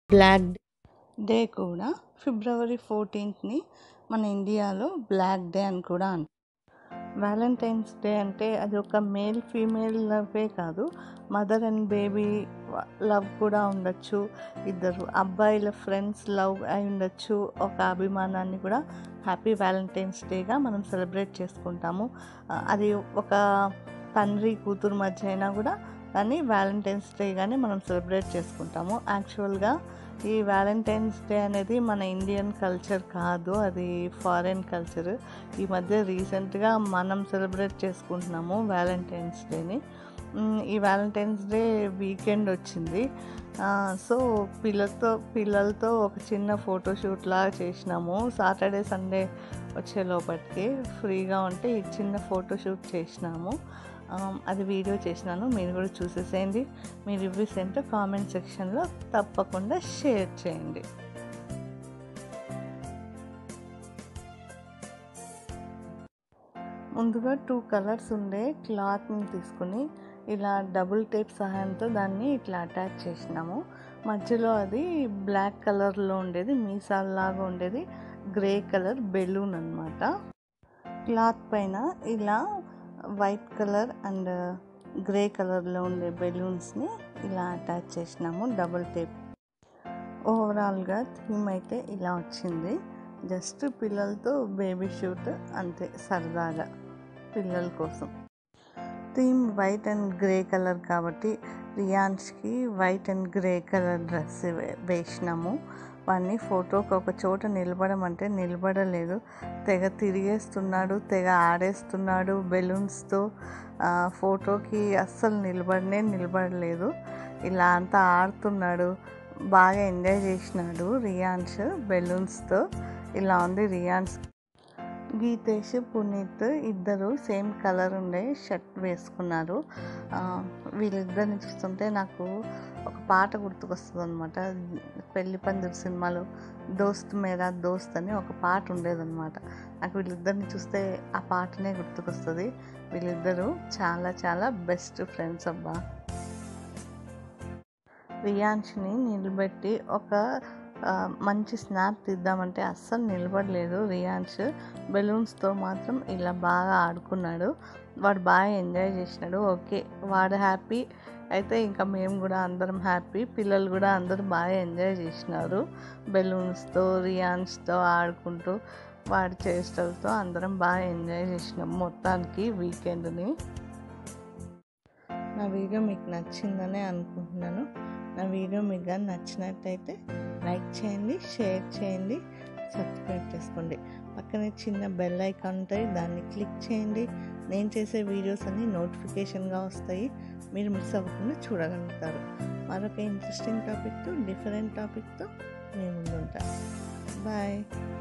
black day కూడా ఫిబ్రవరి ఫోర్టీన్త్ని మన ఇండియాలో బ్లాక్ డే అని కూడా అంటారు వ్యాలంటైన్స్ డే అంటే అది ఒక మేల్ ఫీమేల్ లవ్వే కాదు మదర్ అండ్ బేబీ లవ్ కూడా ఉండొచ్చు ఇద్దరు అబ్బాయిల ఫ్రెండ్స్ లవ్ అయి ఉండొచ్చు ఒక అభిమానాన్ని కూడా హ్యాపీ వ్యాలంటైన్స్ డేగా మనం సెలబ్రేట్ చేసుకుంటాము ఆ, అది ఒక తండ్రి కూతురు మధ్య అయినా కూడా దాన్ని వ్యాలంటైన్స్ డేగానే మనం సెలబ్రేట్ చేసుకుంటాము యాక్చువల్గా ఈ వ్యాలంటైన్స్ డే అనేది మన ఇండియన్ కల్చర్ కాదు అది ఫారెన్ కల్చర్ ఈ మధ్య రీసెంట్గా మనం సెలబ్రేట్ చేసుకుంటున్నాము వ్యాలంటైన్స్ డేని మ్, ఈ వ్యాలంటైన్స్ డే వీకెండ్ వచ్చింది ఆ, సో పిల్లలతో పిల్లలతో ఒక చిన్న ఫోటోషూట్ లాగా చేసినాము సాటర్డే సండే వచ్చే లోపలికి ఫ్రీగా ఉంటే ఈ చిన్న ఫోటోషూట్ చేసినాము ఆ, అది వీడియో చేసినాను మీరు కూడా చూసేసేయండి మీ రివ్యూస్ ఏంటో కామెంట్ సెక్షన్లో తప్పకుండా షేర్ చేయండి ముందుగా టూ కలర్స్ ఉండే క్లాత్ని తీసుకుని ఇలా డబుల్ టేప్ సహాయంతో దాన్ని ఇట్లా అటాచ్ చేసినాము మధ్యలో అది బ్లాక్ కలర్లో ఉండేది మీసాల్లాగా ఉండేది గ్రే కలర్ బెలూన్ అనమాట క్లాత్ పైన ఇలా వైట్ కలర్ అండ్ గ్రే కలర్లో ఉండే బెలూన్స్ని ఇలా అటాచ్ చేసినాము డబుల్ టేప్ ఓవరాల్గా థీమ్ అయితే ఇలా వచ్చింది జస్ట్ పిల్లలతో బేబీ షూట్ అంతే సరదాగా పిల్లల కోసం theme white and grey colour కాబట్టి రియాన్స్కి white and grey colour dress వేసినాము వాడిని ఫోటోకి ఒక చోట నిలబడమంటే నిలబడలేదు తెగ తిరిగేస్తున్నాడు తెగ ఆడేస్తున్నాడు బెలూన్స్తో ఫోటోకి అస్సలు నిలబడనే నిలబడలేదు ఇలా అంతా ఆడుతున్నాడు బాగా ఎంజాయ్ చేసినాడు రియాన్స్ బెలూన్స్తో ఇలా ఉంది రియాన్స్ గీతేష్ పునీత్ ఇద్దరు సేమ్ కలర్ ఉండే షర్ట్ వేసుకున్నారు ఆ, వీళ్ళిద్దరిని చూస్తుంటే నాకు ఒక పాట గుర్తుకొస్తుంది అనమాట పెళ్లి పందిరి సినిమాలో దోస్త్ మేరా దోస్త్ అని ఒక పాట ఉండేదన్నమాట నాకు వీళ్ళిద్దరిని చూస్తే ఆ పాటనే గుర్తుకొస్తుంది వీళ్ళిద్దరూ చాలా చాలా బెస్ట్ ఫ్రెండ్స్ అబ్బా రియాన్ష్ని నిలబెట్టి ఒక ఆ, మంచి స్నాప్ తీద్దామంటే అస్సలు నిలబడలేదు రియాన్స్ బెలూన్స్తో మాత్రం ఇలా బాగా ఆడుకున్నాడు వాడు బాగా ఎంజాయ్ చేసినాడు ఓకే వాడు హ్యాపీ అయితే ఇంకా మేము కూడా అందరం హ్యాపీ పిల్లలు కూడా అందరూ బాగా ఎంజాయ్ చేసినారు బెలూన్స్తో రియాన్స్తో ఆడుకుంటూ వాడి చేష్టలతో అందరం బాగా ఎంజాయ్ చేసినాం మొత్తానికి వీకెండ్ని నా వీడియో మీకు నచ్చిందనే అనుకుంటున్నాను నా వీడియో మీకు కానీ నచ్చినట్టయితే లైక్ చేయండి షేర్ చేయండి సబ్స్క్రైబ్ చేసుకోండి పక్కనే చిన్న బెల్ ఐకాన్ ఉంటుంది దాన్ని క్లిక్ చేయండి నేను చేసే వీడియోస్ అన్నీ నోటిఫికేషన్గా వస్తాయి మీరు మిస్ అవ్వకుండా చూడగలుగుతారు మరొక ఇంట్రెస్టింగ్ టాపిక్తో డిఫరెంట్ టాపిక్తో నేను ముందుంటాను బాయ్